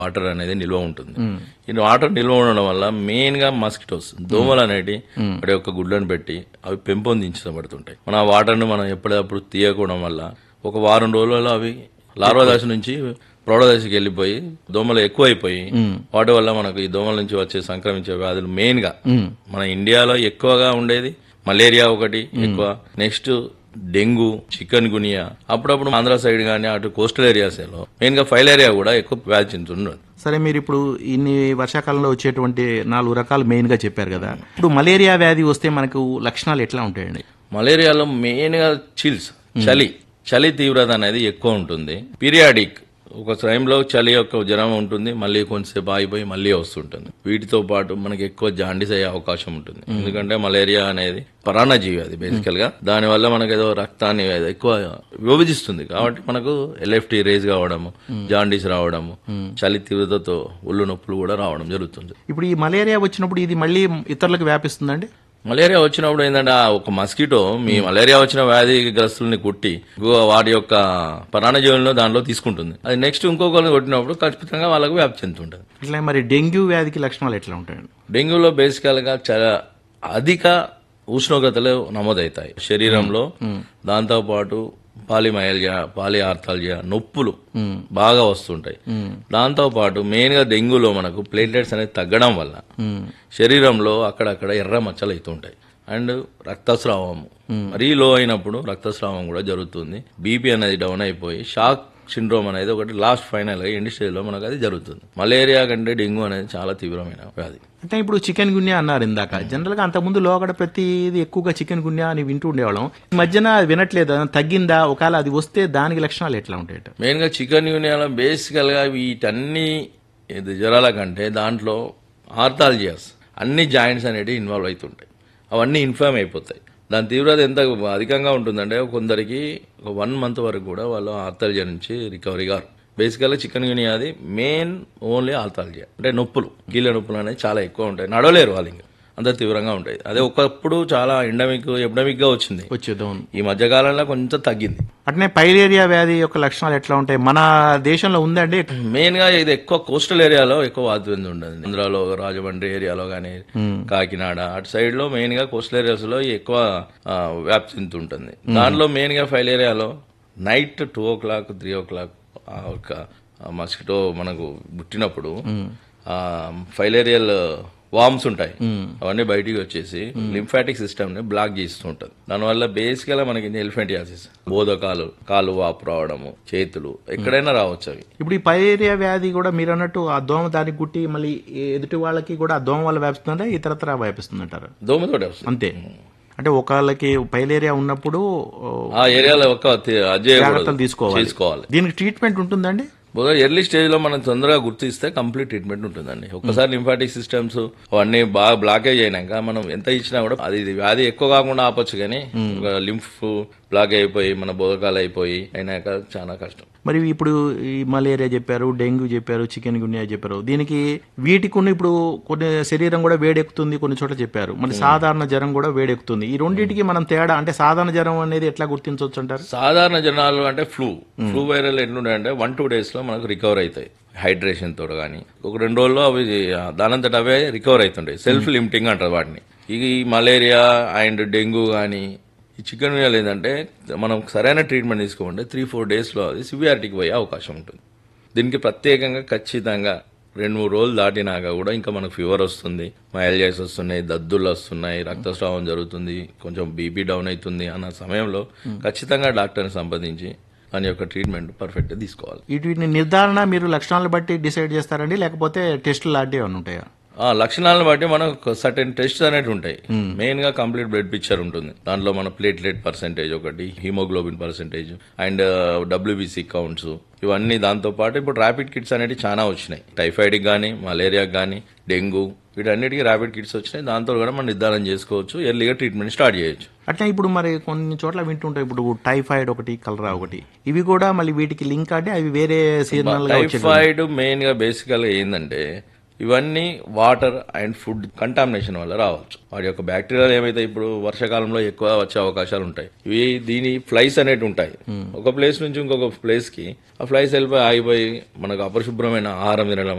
Water అనేది నిల్వ ఉంటుంది ఈ వాటర్ నిల్వ ఉండడం వల్ల మెయిన్ గా మస్కిటోస్ దోమలు అనేటి వాటి యొక్క గుడ్లను పెట్టి అవి పెంపొందించబడుతుంటాయి మనం ఆ వాటర్ ను మనం ఎప్పటికప్పుడు తీయకపోవడం వల్ల ఒక వారం రోజులలో అవి లార్వా దశ నుంచి ప్రౌఢ దశకి వెళ్ళిపోయి దోమలు ఎక్కువైపోయి వాటి వల్ల మనకు ఈ దోమల నుంచి వచ్చే సంక్రమించే వ్యాధులు మెయిన్ గా మన ఇండియాలో ఎక్కువగా ఉండేది మలేరియా ఒకటి ఎక్కువ నెక్స్ట్ డెంగ్యూ చికెన్ గునియా అప్పుడప్పుడు ఆంధ్ర సైడ్ కానీ అటు కోస్టల్ ఏరియాస్ లో మెయిన్ గా ఫైలేరియా కూడా ఎక్కువ వ్యాధి చెందుతున్నది సరే మీరు ఇప్పుడు ఇన్ని వర్షాకాలంలో వచ్చేటువంటి నాలుగు రకాలు మెయిన్ గా చెప్పారు కదా ఇప్పుడు మలేరియా వ్యాధి వస్తే మనకు లక్షణాలు ఎట్లా ఉంటాయండి మలేరియాలో మెయిన్ గా చిల్స్ చలి చలి తీవ్రత అనేది ఎక్కువ ఉంటుంది పీరియాడిక్ ఒక టైంలో చలి యొక్క జ్వరం ఉంటుంది మళ్ళీ కొంచెంసేపు ఆగిపోయి మళ్ళీ వస్తుంటుంది వీటితో పాటు మనకి ఎక్కువ జాండీస్ అయ్యే అవకాశం ఉంటుంది ఎందుకంటే మలేరియా అనేది పరాన్నజీవి అది బేసికల్ గా దానివల్ల మనకు ఏదో రక్తాన్ని ఏదో ఎక్కువ విభజిస్తుంది కాబట్టి మనకు ఎల్ఎఫ్టీ రేజ్ కావడము జాండీస్ రావడము చలి తీవ్రతతో ఒళ్ళు నొప్పులు కూడా రావడం జరుగుతుంది ఇప్పుడు ఈ మలేరియా వచ్చినప్పుడు ఇది మళ్ళీ ఇతరులకు వ్యాపిస్తుందండి మలేరియా వచ్చినప్పుడు ఏంటంటే ఆ ఒక మస్కిటో మీ మలేరియా వచ్చిన వ్యాధి గ్రస్తుల్ని కుట్టి గు- వాటి యొక్క పరాణజీవులను దానిలో తీసుకుంటుంది అది నెక్స్ట్ ఇంకొకరిని కొట్టినప్పుడు ఖచ్చితంగా వాళ్ళకు వ్యాప్తి చెందుతుంటుంది ఇట్లా మరి డెంగ్యూ వ్యాధికి లక్షణాలు ఎట్లా ఉంటాయండి డెంగ్యూలో బేసికల్ గా చాలా అధిక ఉష్ణోగ్రతలు నమోదవుతాయి శరీరంలో దాంతో పాటు పాలిమయల్జియా పాలి ఆర్థాలజియా నొప్పులు బాగా వస్తుంటాయి దాంతో పాటు మెయిన్ గా డెంగ్యూలో మనకు ప్లేట్లెట్స్ అనేది తగ్గడం వల్ల శరీరంలో అక్కడక్కడ ఎర్ర మచ్చలు అవుతుంటాయి అండ్ రక్తస్రావము మరీ లో అయినప్పుడు రక్తస్రావం కూడా జరుగుతుంది బీపీ అనేది డౌన్ అయిపోయి షాక్ సిండ్రోమ్ అనేది ఒకటి లాస్ట్ ఫైనల్ గా ఎండ్ స్టేజ్ లో మనకు అది జరుగుతుంది మలేరియా కంటే డెంగ్యూ అనేది చాలా తీవ్రమైన వ్యాధి అంటే ఇప్పుడు చికెన్ గున్యా అన్నారు ఇందాక జనరల్ గా అంతకుముందు లోగడ ప్రతిది ఎక్కువగా చికెన్ గున్యా అని వింటూ ఉండేవాళ్ళం ఈ మధ్యన అది వినట్లేదు అది తగ్గిందా ఒకవేళ అది వస్తే దానికి లక్షణాలు ఎట్లా ఉంటాయట మెయిన్ గా చికెన్ యూనియాలో బేసికల్ గా వీటన్ని ఇది జ్వరాల కంటే దాంట్లో ఆర్థాలజియాస్ అన్ని జాయింట్స్ అనేవి ఇన్వాల్వ్ అవుతుంటాయి అవన్నీ ఇన్ఫామ్ అయిపోతాయి దాని తీవ్రత ఎంత అధికంగా ఉంటుందంటే కొందరికి ఒక వన్ మంత్ వరకు కూడా వాళ్ళు ఆర్థాలజియా నుంచి రికవరీ గారు బేసికల్గా చికెన్ గునియా అది మెయిన్ ఓన్లీ ఆర్థాలజియా అంటే నొప్పులు కీళ్ళ నొప్పులు అనేవి చాలా ఎక్కువ ఉంటాయి నడవలేరు వాళ్ళు ఇంకా అంత తీవ్రంగా ఉంటాయి అదే ఒకప్పుడు చాలా ఎండమిక్ ఎపిడమిక్ గా వచ్చింది వచ్చేద్దాం ఈ మధ్యకాలంలో కొంచెం తగ్గింది అట్నే పైలేరియా వ్యాధి యొక్క లక్షణాలు ఎట్లా ఉంటాయి మన దేశంలో ఉందండి మెయిన్ గా ఇది ఎక్కువ కోస్టల్ ఏరియాలో ఎక్కువ వాద్యం ఉండదు ఆంధ్రాలో రాజమండ్రి ఏరియాలో గానీ కాకినాడ అటు సైడ్ లో మెయిన్ గా కోస్టల్ ఏరియాస్ లో ఎక్కువ ఆ, వ్యాప్తి చెందుతుంటుంది దాంట్లో మెయిన్ గా ఫైల్ ఏరియాలో night two o'clock three o'clock ఆ ఒక మస్కిటో మనకు పుట్టినప్పుడు ఆ ఫైలేరియల్ వామ్స్ ఉంటాయి అవన్నీ బయటికి వచ్చేసి లింఫాటిక్ సిస్టమ్ ని బ్లాక్ చేస్తూ ఉంటుంది దానివల్ల బేసికల్ గా మనకి ఎలిఫెంటియాసిస్ బోధకాలు కాలు వాపు రావడము చేతులు ఎక్కడైనా రావచ్చు అవి ఇప్పుడు ఈ పైలేరియా వ్యాధి కూడా మీరు అన్నట్టు ఆ దోమ దానికి గుట్టి మళ్ళీ ఎదుటి వాళ్ళకి కూడా ఆ దోమ వల్ల వ్యాపిస్తుందంటే ఇతరత్ర వ్యాపిస్తుందంటారు దోమతోటి వస్తుంది అంతే అంటే ఒకళ్ళకి పైలేరియా ఉన్నప్పుడు ఓ, ఆ ఏరియాలో ఒక తి- అది చేయకూడదు. జాగ్రత్తలు తీసుకోవాలి తీసుకోవాలి దీనికి ట్రీట్మెంట్ ఉంటుందండి బహుశా ఎర్లీ స్టేజ్ లో మనం తొందరగా గుర్తిస్తే కంప్లీట్ ట్రీట్మెంట్ ఉంటుందండి ఒక్కసారి లింఫాటిక్ సిస్టమ్స్ అవన్నీ బాగా బ్లాకేజ్ అయినాక మనం ఎంత ఇచ్చినా కూడా అది ఇది వ్యాధి ఎక్కువ కాకుండా ఆపొచ్చు కానీ ఒక లింఫ్ బ్లాక్ అయిపోయి మన బోధకాలు అయిపోయి అయినాక చాలా కష్టం మరి ఇప్పుడు ఈ మలేరియా చెప్పారు డెంగ్యూ చెప్పారు చికెన్ గున్యా చెప్పారు దీనికి వీటికి ఉన్న ఇప్పుడు కొన్ని శరీరం కూడా వేడెక్కుతుంది కొన్ని చోట్ల చెప్పారు మరి సాధారణ జ్వరం కూడా వేడెక్కుతుంది ఈ రెండింటికి మనం తేడా అంటే సాధారణ జ్వరం అనేది ఎట్లా గుర్తించవచ్చు అంటారు సాధారణ జనాలు అంటే ఫ్లూ ఫ్లూ వైరల్ ఎట్లుంటాయంటే వన్ టూ డేస్ లో మనకు రికవర్ అవుతాయి హైడ్రేషన్ తోడు కానీ ఒక రెండు రోజుల్లో అవి దానంతట అవే రికవర్ అవుతుంటాయి సెల్ఫ్ లిమిటింగ్ అంటారు వాటిని ఇక ఈ మలేరియా అండ్ డెంగ్యూ కానీ ఈ చికెన్ గున్యా ఏంటంటే మనం సరైన ట్రీట్మెంట్ తీసుకోమంటే త్రీ ఫోర్ డేస్లో అది సివియారిటీకి పోయే అవకాశం ఉంటుంది దీనికి ప్రత్యేకంగా ఖచ్చితంగా రెండు మూడు రోజులు దాటినాక కూడా ఇంకా మనకు ఫీవర్ వస్తుంది మైల్జైస్ వస్తున్నాయి దద్దులు వస్తున్నాయి రక్తస్రావం జరుగుతుంది కొంచెం బీపీ డౌన్ అవుతుంది అన్న సమయంలో ఖచ్చితంగా డాక్టర్ని సంప్రదించి దాని యొక్క ట్రీట్మెంట్ పర్ఫెక్ట్ తీసుకోవాలి వీటిని నిర్ధారణ మీరు లక్షణాలను బట్టి డిసైడ్ చేస్తారండి లేకపోతే టెస్టులు లాంటివి ఏమైనా ఉంటాయా ఆ లక్షణాలను బట్టి మనకు సర్టెన్ టెస్ట్ అనేవి ఉంటాయి మెయిన్ గా కంప్లీట్ బ్లడ్ పిక్చర్ ఉంటుంది దాంట్లో మన ప్లేట్లెట్ పర్సెంటేజ్ ఒకటి haemoglobin percentage and WBC counts ఇవన్నీ దాంతో పాటు ఇప్పుడు ర్యాపిడ్ కిట్స్ అనేవి చాలా వచ్చినాయి టైఫాయిడ్ కానీ మలేరియాకి కానీ డెంగ్యూ వీటన్నిటికీ ర్యాపిడ్ కిట్స్ వచ్చినాయి దాంతో కూడా మనం నిర్ధారణ చేసుకోవచ్చు ఎర్లీగా ట్రీట్మెంట్ స్టార్ట్ చేయొచ్చు అట్లా ఇప్పుడు మరి కొన్ని చోట్ల వింటుంటాయి ఇప్పుడు టైఫాయిడ్ ఒకటి కలరా ఒకటి ఇవి కూడా మళ్ళీ వీటికి లింక్ అంటే అవి వేరే సీజనల్ గా వచ్చే టైఫాయిడ్ మెయిన్ గా బేసికల్ గా ఏంటంటే ఇవన్నీ వాటర్ అండ్ ఫుడ్ కంటామినేషన్ వల్ల రావచ్చు వాటి యొక్క బ్యాక్టీరియాలు ఏమైతే ఇప్పుడు వర్షాకాలంలో ఎక్కువ వచ్చే అవకాశాలు ఉంటాయి ఇవి దీని ఫ్లైస్ అనేవి ఉంటాయి ఒక ప్లేస్ నుంచి ఇంకొక ప్లేస్ కి ఆ ఫ్లైస్ వెళ్ళిపోయి ఆగిపోయి మనకు అపరిశుభ్రమైన ఆహారం తినడం